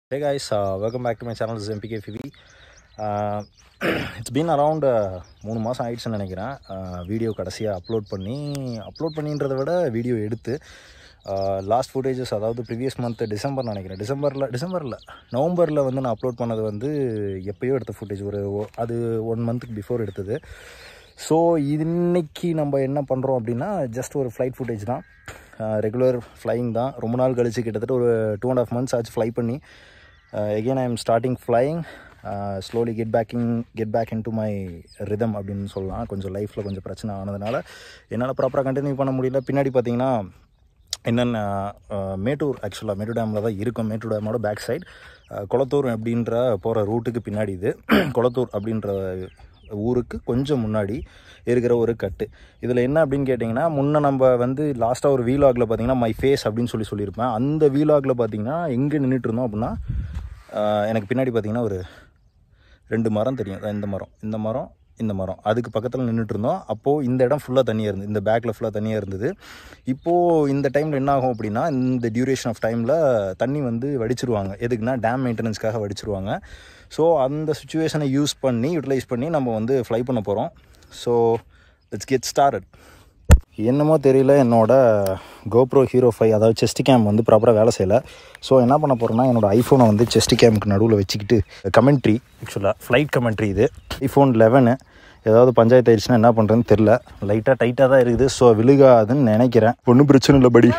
Hey guys, uh, welcome back to my channel. This is MPK FV. Uh, it's been around uh, மூணு மாதம் ஆயிடுச்சுன்னு நினைக்கிறேன் video கடைசியாக upload பண்ணி upload பண்ணின்றதை விட வீடியோ எடுத்து லாஸ்ட் ஃபுட்டேஜஸ் அதாவது ப்ரீவியஸ் மந்த் டிசம்பர் நினைக்கிறேன் டிசம்பரில் டிசம்பரில் நவம்பரில் வந்து நான் அப்லோட் பண்ணது வந்து எப்போயோ எடுத்த ஃபுட்டேஜ் ஒரு ஒ- அது ஒன் மந்த்துக்கு பிஃபோர் எடுத்தது ஸோ இன்னைக்கு நம்ம என்ன பண்ணுறோம் அப்படின்னா ஜஸ்ட் ஒரு ஃப்ளைட் ஃபுட்டேஜ் தான் ரெகுலர் ஃப்ளையிங் தான் ரொம்ப நாள் கழிச்சு கிட்டத்தட்ட ஒரு டூ அண்ட் ஆஃப் மந்த்ஸ் ஆச்சு ஃப்ளை பண்ணி again I am starting flying slowly get backing get back in to my rhythm அப்படின்னு சொல்லலாம் கொஞ்சம் லைஃப்பில் கொஞ்சம் பிரச்சனை ஆனதுனால என்னால் ப்ராப்பராக கண்டினியூ பண்ண முடியல பின்னாடி பார்த்தீங்கன்னா என்னென்ன அஹ், மேட்டூர் ஆக்சுவலாக மேட்டூர் டேமில் தான் இருக்கும் மேட்டூர் டேமோட பேக் சைட் குளத்தூர் அப்படின்ற போகிற ரூட்டுக்கு பின்னாடி இது குளத்தூர் அப்படின்ற ஊருக்கு கொஞ்சம் முன்னாடி இருக்கிற ஒரு கட்டு இதில் என்ன அப்படின்னு கேட்டிங்கன்னா முன்ன நம்ம வந்து லாஸ்ட்டாக ஒரு வீலாகில் பார்த்தீங்கன்னா மை ஃபேஸ் அப்படின்னு சொல்லி சொல்லியிருப்பேன் அந்த வீலாகில் பார்த்தீங்கன்னா எங்கே நின்றுட்டு இருந்தோம் அப்படின்னா அஹ், எனக்கு பின்னாடி பார்த்தீங்கன்னா ஒரு ரெண்டு மரம் தெரியும் அதான் இந்த மரம் இந்த மரம் இந்த மரம் அதுக்கு பக்கத்தில் நின்றுட்டு இருந்தோம் அப்போது இந்த இடம் ஃபுல்லாக தண்ணியாக இருந்தது இந்த பேக்கில் ஃபுல்லாக தண்ணியாக இருந்தது இப்போது இந்த டைமில் என்ன ஆகும் அப்படின்னா இந்த டியூரேஷன் ஆஃப் டைமில் தண்ணி வந்து வடிச்சிருவாங்க எதுக்குன்னா டேம் மெயின்டெனன்ஸ்க்காக வடிச்சிருவாங்க ஸோ அந்த சுச்சுவேஷனை யூஸ் பண்ணி யூட்டிலைஸ் பண்ணி நம்ம வந்து ஃப்ளை பண்ண போகிறோம் ஸோ இட்ஸ் கெட் ஸ்டார்ட் என்னமோ தெரியல என்னோட கோப்ரோ ஹீரோ ஃபைவ் அதாவது செஸ்ட் கேம் வந்து ப்ராப்பராக வேலை செய்யலை ஸோ என்ன பண்ண போகிறேன்னா என்னோட ஐஃபோனை வந்து செஸ்ட் கேமுக்கு நடுவில் வச்சுக்கிட்டு கமெண்ட்ரி ஆக்சுவலாக ஃப்ளைட் கமெண்ட்ரி இது ஐஃபோன் லெவனு ஏதாவது பஞ்சாயத்து ஆயிடுச்சுன்னா என்ன பண்ணுறதுன்னு தெரில லைட்டாக டைட்டாக தான் இருக்குது ஸோ விழுகாதுன்னு நினைக்கிறேன் ஒன்றும் பிரச்சனை இல்லை படி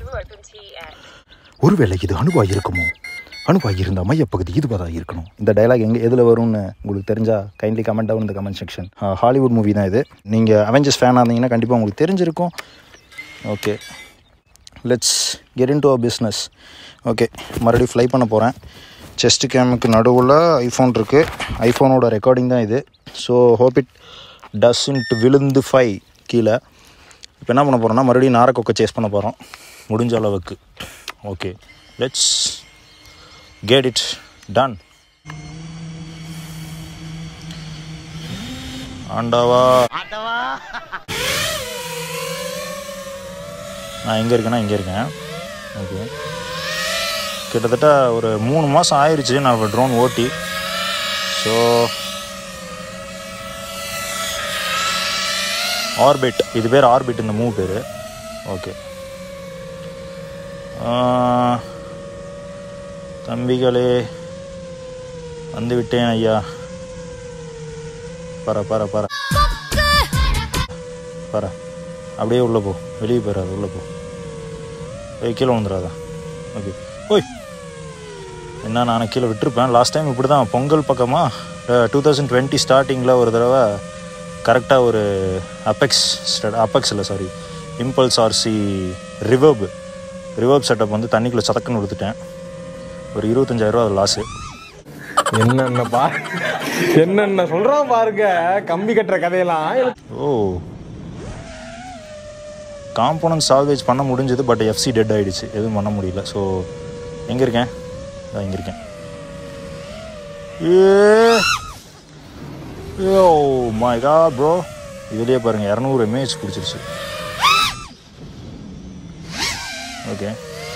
ஒருவேளை இது அணுவாக இருக்குமோ அணுவாக இருந்த மையப்பகுதி இதுவாக இருக்கணும் இந்த டயலாக் எங்கே எதில் வரும்னு உங்களுக்கு தெரிஞ்சா கைண்ட்லி கமெண்ட் டவுன் இந்த கமெண்ட் செக்ஷன் ஹாலிவுட் மூவி தான் இது நீங்கள் அவெஞ்சர்ஸ் ஃபேனாக இருந்தீங்கன்னா கண்டிப்பாக உங்களுக்கு தெரிஞ்சிருக்கும் okay let's get in to a business okay மறுபடியும் ஃப்ளை பண்ண போகிறேன் செஸ்ட் கேமுக்கு நடுவில் ஐஃபோன் இருக்குது ஐஃபோனோட ரெக்கார்டிங் தான் இது so hope it does into விழுந்து ஃபை கீழே இப்போ என்ன பண்ண போகிறோம்னா மறுபடியும் நாரக்கொக்கை சேஸ் பண்ண போகிறோம் முடிஞ்ச அளவுக்கு okay let's get it done ஆண்டாவா நான் எங்கே இருக்கேன்னா இங்கே இருக்கேன் ஓகே கிட்டத்தட்ட ஒரு மூணு மாதம் ஆயிடுச்சு நான் ட்ரோன் ஓட்டி ஸோ ஆர்பிட் இது பேர் ஆர்பிட் இந்த மூவ் பேர் ஓகே தம்பிகளே வந்து விட்டேன் ஐயா பர பர பர பர அப்படியே உள்ளே போ வெளியே போயிடாது உள்ளே போ ஏய் கீழே விழுந்துடாதா ஓகே ஓய் என்ன நான் கீழே விட்டுருப்பேன் லாஸ்ட் டைம் இப்படி தான் பொங்கல் பக்கமாக டூ தௌசண்ட் டுவெண்ட்டி ஸ்டார்டிங்கில் ஒரு தடவை கரெக்டாக ஒரு அப்பெக்ஸ் அப்பெக்ஸ் இல்லை sorry impulse RC reverb reverb setup வந்து தண்ணிக்குள்ளே சதக்குன்னு கொடுத்துட்டேன் ஒரு இருபத்தஞ்சாயிரரூவா அது லாஸு என்னென்ன பா என்னென்ன சொல்றான் பாருங்க கம்பி கட்டுற கதையெல்லாம் ஓ காம்போனன்ட் சால்வேஜ் பண்ண முடிஞ்சது பட் எஃப்சி டெட் ஆயிடுச்சு எதுவும் பண்ண முடியல ஸோ எங்கே இருக்கேன் இதான் இங்கே இருக்கேன் ஏ ஓ மை காட் ப்ரோ இதுலேயே பாருங்கள் இரநூறு எம்ஏஹெச் பிடிச்சிருச்சு ஓகே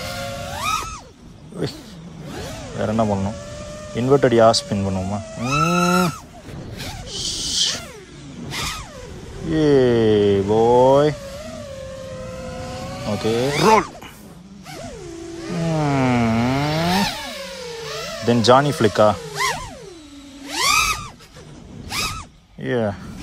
வேறு என்ன பண்ணணும் இன்வெர்டட் யா ஸ்பின் பண்ணுவோமா ம். ஏ பாய் ஓகே ரோல் தென் ஜானி ஃப்ளிக்கா ஏ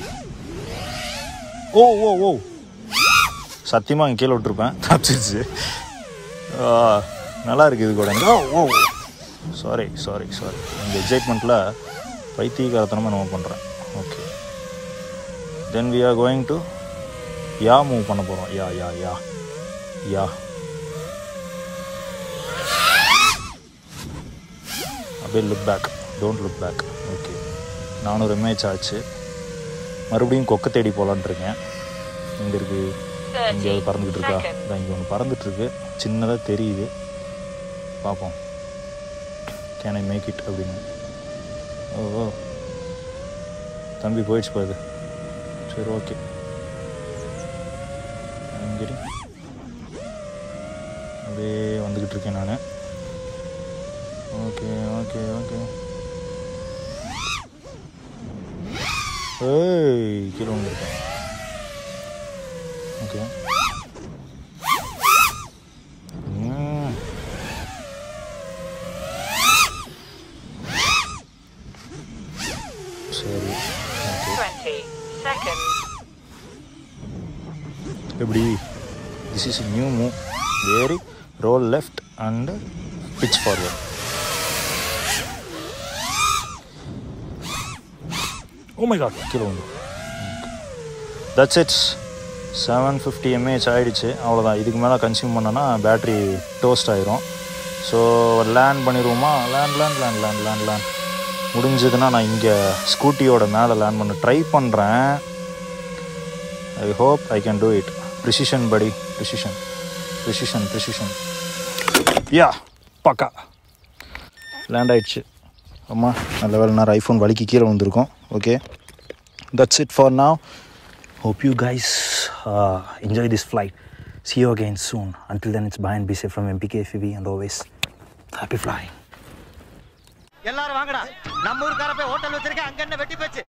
ஓ ஓ ஓ சத்தியமாக அங்கே கீழே விட்டுருப்பேன் தப்பிச்சிருச்சு ஆ, நல்லா இருக்கு இது கூட oh oh sorry sorry sorry இந்த எக்ஸைட்மெண்ட்டில் பைத்தியகாரத்தனமாக நம்ம பண்ணுறேன் okay then we are going to yeah move பண்ண போகிறோம் யா யா யா யா அப்படியே look back don't look back okay நானூறு எம்ஏஹெச் ஆச்சு மறுபடியும் கொக்க தேடி போகலான் இருக்கேன் இங்கே இருக்கு எங்கேயாவது பறந்துக்கிட்டு இருக்கா இதான் இங்கே ஒன்று பறந்துட்டு இருக்கு சின்னதாக தெரியுது பார்ப்போம் கேன் ஐ மேக் இட் அப்படின்னு ஓ ஓ தம்பி போயிடுச்சு பாரு சரி ஓகே இங்கே அப்படியே வந்துக்கிட்டு இருக்கேன் நான் ஓகே ஓகே ஓகே ஏய் கீழே வந்துருக்கேன் ஓகே ம். சரி ஓகே 20 seconds. எப்படி this is new move very roll left and pitch forward oh my god கீழே வந்து that's it's seven fifty M A H ஆகிடுச்சு அவ்வளோதான் இதுக்கு மேலே கன்சியூம் பண்ணனா பேட்ரி டோஸ்ட் ஆயிரும் ஸோ லேண்ட் பண்ணிடுவோமா land land land land land land முடிஞ்சதுன்னா நான் இங்கே ஸ்கூட்டியோட மேலே லேண்ட் பண்ண ட்ரை பண்ணுறேன் I hope I can do it precision படி ப்ரிசிஷன் ப்ரிசிஷன் ப்ரிசிஷன் யா பக்கா லேண்ட் ஆயிடுச்சு அம்மா நல்ல வேலை நேரம் ஐஃபோன் வலிக்கு கீழே வந்திருக்கோம் okay that's it for now hope you guys uh, enjoy this flight see you again soon until then it's bye and be safe from mpkfv and always happy flying எல்லாரும் வாங்கடா நம்ம ஊருக்கார போய் ஹோட்டல் வச்சிருக்கேன் அங்க என்ன வெட்டி போச்சு